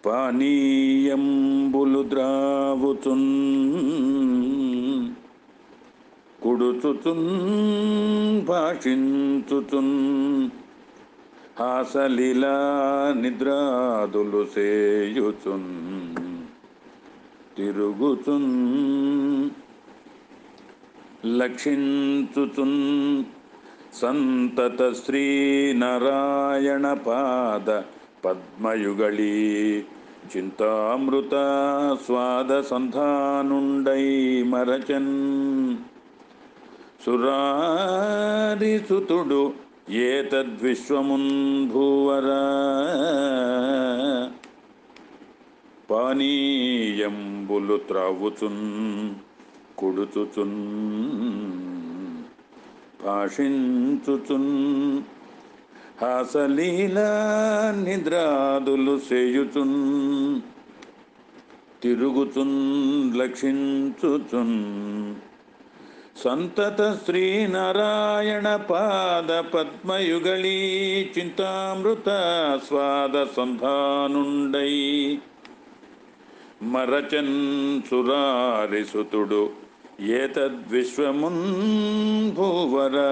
పానీయంబులు ద్రావుచున్ కుడుచుచున్ భాషించుచున్ హాసలీలా నిద్రాదులు సేయుచున్ తిరుగుచున్ లక్షించుచున్ సంతత శ్రీ నారాయణ పాద పద్మయుగళీ చింతామృత స్వాద సంధానుండై మరచన్ సురారిసుతుడు ఏతద్విశ్వమున్ భూవరా పానీయంబులు త్రావుచున్ కుడుచుచున్ భాషించుచున్ హాసలీలా నిద్రాదులు సేయుచున్ తిరుగుచున్ లక్షించుచున్ సంతత శ్రీనారాయణ పాద పద్మయుగళీ చింతామృత స్వాద సంధానుండై మరచన్ సురారిసుతుడు ఏతద్విశ్వమున్ భూవరా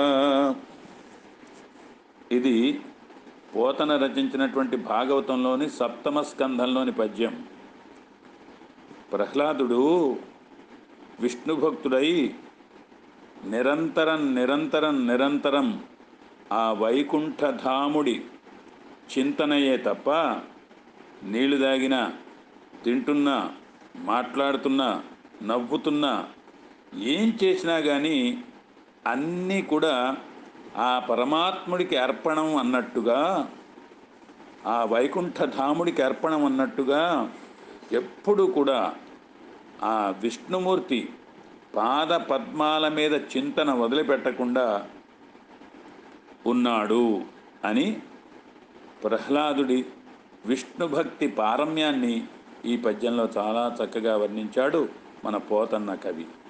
ఇది పోతన రచించినటువంటి భాగవతంలోని సప్తమ స్కంధంలోని పద్యం ప్రహ్లాదుడు విష్ణు భక్తుడై నిరంతరం నిరంతరం నిరంతరం ఆ వైకుంఠధాముడి చింతనయే తప్ప నీళ్లు దాగినా తింటున్నా మాట్లాడుతున్నా నవ్వుతున్నా ఏం చేసినా కానీ అన్నీ కూడా ఆ పరమాత్ముడికి అర్పణం అన్నట్టుగా ఆ వైకుంఠధాముడికి అర్పణం అన్నట్టుగా ఎప్పుడు కూడా ఆ విష్ణుమూర్తి పాద పద్మాల మీద చింతన వదిలిపెట్టకుండా ఉన్నాడు అని ప్రహ్లాదుడి విష్ణు భక్తి పారమ్యాన్ని ఈ పద్యంలో చాలా చక్కగా వర్ణించాడు మన పోతన్న కవి